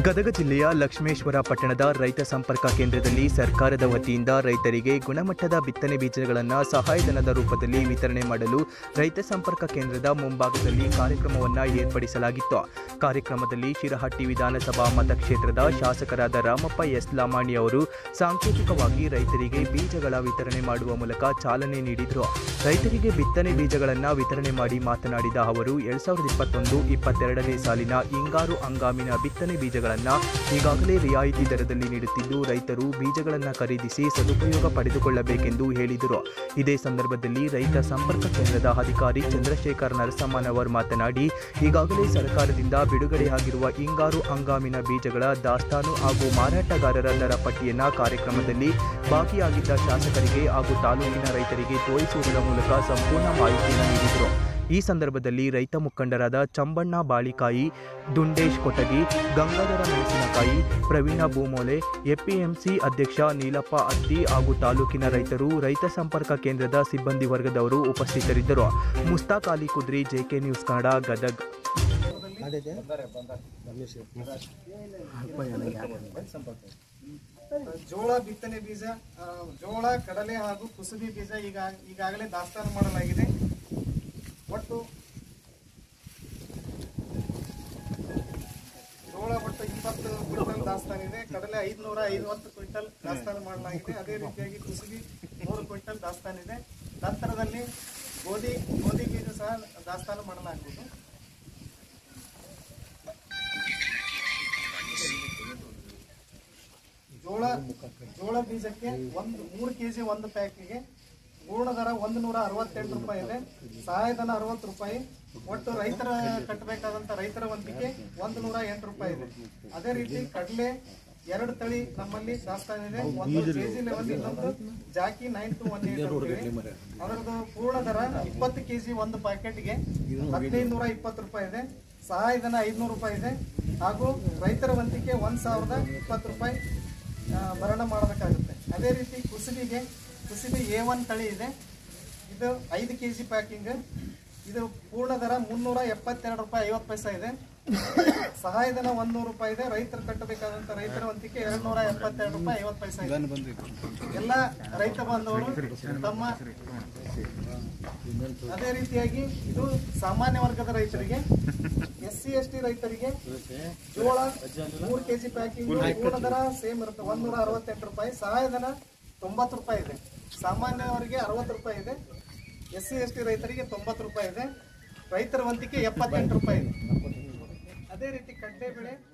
ಗದಗ ಜಿಲ್ಲೆಯ ಲಕ್ಷ್ಮೇಶ್ವರ ಪಟ್ಟಣದ ರೈತ ಸಂಪರ್ಕ ಕೇಂದ್ರದಲ್ಲಿ ಸರ್ಕಾರದ ವತಿಯಿಂದ ರೈತರಿಗೆ ಗುಣಮಟ್ಟದ ಬಿತ್ತನೆ ಬೀಜಗಳನ್ನು ಸಹಾಯಧನದ ರೂಪದಲ್ಲಿ ವಿತರಣೆ ಮಾಡಲು ರೈತ ಸಂಪರ್ಕ ಕೇಂದ್ರದ ಮುಂಭಾಗದಲ್ಲಿ ಕಾರ್ಯಕ್ರಮವನ್ನು ಏರ್ಪಡಿಸಲಾಗಿತ್ತು ಕಾರ್ಯಕ್ರಮದಲ್ಲಿ ಶಿರಹಟ್ಟಿ ವಿಧಾನಸಭಾ ಮತಕ್ಷೇತ್ರದ ಶಾಸಕರಾದ ರಾಮಪ್ಪ ಎಸ್ ಲಾಮಾಣಿ ಅವರು ಸಾಂಕೇತಿಕವಾಗಿ ರೈತರಿಗೆ ಬೀಜಗಳ ವಿತರಣೆ ಮಾಡುವ ಮೂಲಕ ಚಾಲನೆ ನೀಡಿದರು ರೈತರಿಗೆ ಬಿತ್ತನೆ ಬೀಜಗಳನ್ನು ವಿತರಣೆ ಮಾಡಿ ಮಾತನಾಡಿದ ಅವರು ಎರಡ್ ಸಾವಿರದ ಇಪ್ಪತ್ತೊಂದು ಇಪ್ಪತ್ತೆರಡನೇ ಸಾಲಿನ ಹಿಂಗಾರು ಹಂಗಾಮಿನ ಬಿತ್ತನೆ ಬೀಜಗಳನ್ನು ಈಗಾಗಲೇ ರಿಯಾಯಿತಿ ದರದಲ್ಲಿ ನೀಡುತ್ತಿದ್ದು ರೈತರು ಬೀಜಗಳನ್ನು ಖರೀದಿಸಿ ಸದುಪಯೋಗ ಪಡೆದುಕೊಳ್ಳಬೇಕೆಂದು ಹೇಳಿದರು ಇದೇ ಸಂದರ್ಭದಲ್ಲಿ ರೈತ ಸಂಪರ್ಕ ಕೇಂದ್ರದ ಅಧಿಕಾರಿ ಚಂದ್ರಶೇಖರ್ ನರಸಮ್ಮನವರ್ ಮಾತನಾಡಿ ಈಗಾಗಲೇ ಸರ್ಕಾರದಿಂದ ಬಿಡುಗಡೆಯಾಗಿರುವ ಹಿಂಗಾರು ಹಂಗಾಮಿನ ಬೀಜಗಳ ದಾಸ್ತಾನು ಹಾಗೂ ಮಾರಾಟಗಾರರ ದರ ಪಟ್ಟಿಯನ್ನ ಕಾರ್ಯಕ್ರಮದಲ್ಲಿ ಭಾಗಿಯಾಗಿದ್ದ ಶಾಸಕರಿಗೆ ಹಾಗೂ ತಾಲೂಕಿನ ರೈತರಿಗೆ ತೋರಿಸುವುದರ ಮೂಲಕ ಸಂಪೂರ್ಣ ಮಾಹಿತಿಯನ್ನು ನೀಡಿದರು ಈ ಸಂದರ್ಭದಲ್ಲಿ ರೈತ ಮುಖಂಡರಾದ ಚಂಬಣ್ಣ ಬಾಳಿಕಾಯಿ ದುಂಡೇಶ್ ಕೊಟಗಿ ಗಂಗಾಧರ ಮೆಣಸಿನಕಾಯಿ ಪ್ರವೀಣ ಭೂಮೋಲೆ ಎಪಿಎಂಸಿ ಅಧ್ಯಕ್ಷ ನೀಲಪ್ಪ ಅತ್ತಿ ಹಾಗೂ ತಾಲೂಕಿನ ರೈತರು ರೈತ ಸಂಪರ್ಕ ಕೇಂದ್ರದ ಸಿಬ್ಬಂದಿ ವರ್ಗದವರು ಉಪಸ್ಥಿತರಿದ್ದರು ಮುಸ್ತಾಕ್ ಅಲಿ ಕುದ್ರಿ ಜೆಕೆ ನ್ಯೂಸ್ ಕನ್ನಡ ಗದಗ್ ಜೋಳ ಬಿತ್ತನೆ ಬೀಜ ಆ, ಜೋಳ ಕಡಲೆ ಹಾಗೂ ಕುಸುಬಿ ಬೀಜ ಈಗ ಈಗಾಗಲೇ ದಾಸ್ತಾನು ಮಾಡಲಾಗಿದೆ ಒಟ್ಟು ಜೋಳ ಒಟ್ಟು ಇಪ್ಪತ್ತು ಕ್ವಿಂಟಲ್ ದಾಸ್ತಾನಿದೆ ಕಡಲೆ ಐದುನೂರ ಐವತ್ತು ಕ್ವಿಂಟಲ್ ದಾಸ್ತಾನು ಮಾಡಲಾಗಿದೆ ಅದೇ ರೀತಿಯಾಗಿ ಕುಸುಬಿ ನೂರು ಕ್ವಿಂಟಲ್ ದಾಸ್ತಾನಿದೆ ನಂತರದಲ್ಲಿ ಗೋಧಿ ಗೋಧಿ ಬೀಜ ಸಹ ದಾಸ್ತಾನು ಮಾಡಲಾಗುವುದು ಜೋಳ ಜೋಳ ಬೀಜಕ್ಕೆ ಒಂದು ಮೂರು ಕೆಜಿ ಒಂದು ಪ್ಯಾಕಿಗೆ ಪೂರ್ಣ ದರ ಒಂದು ನೂರ ಅರವತ್ತೆಂಟು ರೂಪಾಯಿ ಇದೆ ಸಹಾಯಧನ ಅರವತ್ತು ರೂಪಾಯಿ ಒಟ್ಟು ರೈತರ ಕಟ್ಟಬೇಕಾದಂತ ರೈತರ ವಂತಿಗೆ ಒಂದು ನೂರ ಎಂಟು ರೂಪಾಯಿ ಇದೆ ಅದೇ ರೀತಿ ಕಡಲೆ ಎರಡು ತಳಿ ನಮ್ಮಲ್ಲಿ ದಾಸ್ತಾನ ಇದೆ ಒಂದು ಕೆಜಿ ಲೆವೆಲ್ ಇನ್ನೊಂದು ಜಾಕಿ ನೈನ್ ಟು ಒನ್ ಏಟ್ ಅದರದ್ದು ಪೂರ್ಣ ದರ ಇಪ್ಪತ್ತು ಕೆಜಿ ಒಂದು ಪ್ಯಾಕೆಟ್ಗೆ ಹದಿನೈದು ನೂರ ಇಪ್ಪತ್ತು ರೂಪಾಯಿ ಇದೆ ಸಹಾಯಧನ ಐದುನೂರು ರೂಪಾಯಿ ಇದೆ ಹಾಗೂ ರೈತರ ವಂತಿಗೆ ಒಂದ್ ಸಾವಿರದ ಇಪ್ಪತ್ತು ರೂಪಾಯಿ ಆ, ಭರಣ ಮಾಡಬೇಕಾಗುತ್ತೆ ಅದೇ ರೀತಿ ಕುಸುಬಿಗೆ ಕುಸುಬಿ ಎ ಒನ್ ತಳಿ ಇದೆ ಇದು ಐದು ಕೆ ಜಿ ಪ್ಯಾಕಿಂಗ್ ಇದು ಪೂರ್ಣ ದರ ಮುನ್ನೂರ ಎಪ್ಪತ್ತೆರಡು ರೂಪಾಯಿ ಐವತ್ತು ಪೈಸೆ ಇದೆ ಸಹಾಯಧನ ಒಂದ್ ನೂರು ರೂಪಾಯಿ ಇದೆ ರೈತರು ಕಟ್ಟಬೇಕಾದಂತ ರೈತರ ವಂತಿಗೆ ಎರಡ್ ನೂರ ಎಪ್ಪತ್ತೆರಡು ರೂಪಾಯಿ ಐವತ್ತು ಪೈಸೆ ಇದೆ ಎಲ್ಲ ರೈತ ಬಾಂಧವರು ತಮ್ಮ ಅದೇ ರೀತಿಯಾಗಿ ಇದು ಸಾಮಾನ್ಯ ವರ್ಗದ ರೈತರಿಗೆ ಎಸ್ ಸಿ ಎಸ್ ಟಿ ರೈತರಿಗೆ ಜೋಳ ಮೂರು ಕೆಜಿ ಪ್ಯಾಕಿಂಗ್ ಪೂರ್ಣ ದರ ಸೇಮ್ ಇರುತ್ತೆ ಒಂದೂರ ಅರವತ್ತೆಂಟು ರೂಪಾಯಿ ಸಹಾಯಧನ ತೊಂಬತ್ತು ರೂಪಾಯಿ ಇದೆ ಸಾಮಾನ್ಯವರಿಗೆ ಅರವತ್ತು ರೂಪಾಯಿ ಇದೆ ಎಸ್ ಸಿ ಎಸ್ ಟಿ ರೈತರಿಗೆ ತೊಂಬತ್ತು ರೂಪಾಯಿ ಇದೆ ರೈತರ ವಂತಿಗೆ ಎಪ್ಪತ್ತೆಂಟು ರೂಪಾಯಿ ಇದೆ ಅದೇ ರೀತಿ ಕಡ್ಲೆ ಬೆಳೆ